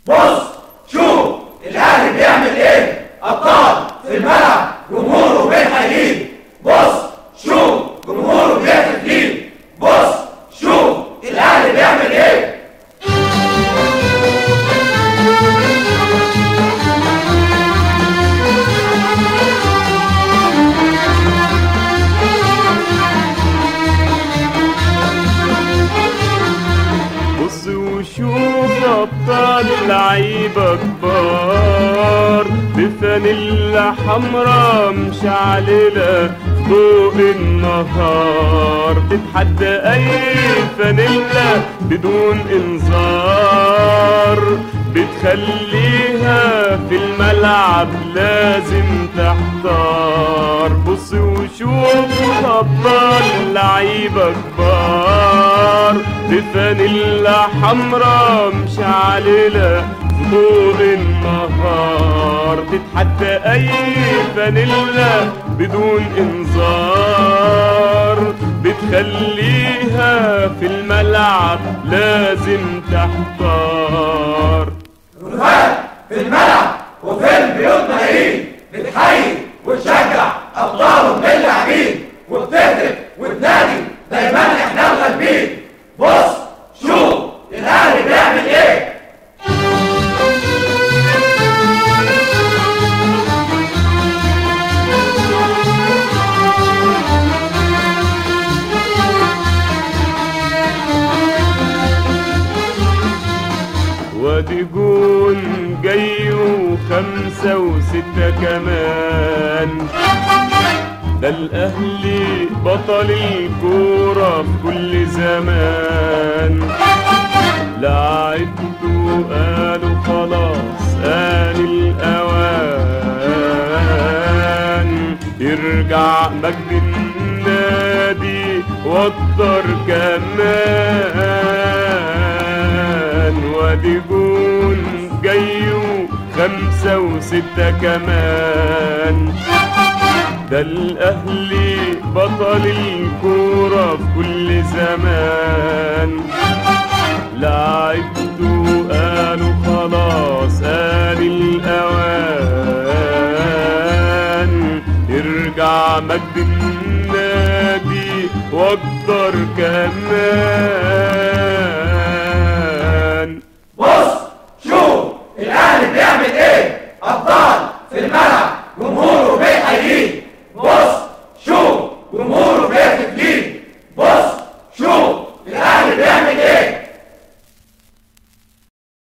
بص شوف الاهلي بيعمل ايه ابطال في الملعب جمهوره بيحييه بص شوف جمهوره بيهتف ليه بص شوف الاهلي بيعمل ايه بص وشوف ابطال لعيبة كبار بفانيلا حمرا مشعللة ضوء النهار تتحدى اي فانيلا بدون انذار بتخليها في الملعب لازم تحتار بص وشوف ابطال لعيبة كبار بفانيلا حمرا مشعللة ضوء النهار تتحدى اي فانيلا بدون انذار بتخليها في الملعب لازم تحتار الرفات في الملعب وفي البيوت ملايين بتحيي وتشجع ابطالهم اللاعبين وبتهتف وتنادي دايما احنا الغالبين بص شوف الاهلي بيعمل ايه وادي جون جاي وخمسة وستة كمان ده الأهلي بطل الكورة في كل زمان لعبته قالوا خلاص آن الأوان يرجع مجد النادي واكتر كمان وادي جون جاي خمسة وستة كمان ده الأهلي بطل الكورة في كل زمان لعبته قالوا خلاص آن الأوان يرجع مجد النادي واكتر كمان بص شوف الاهلي بيعمل ايه ابطال في الملعب جمهور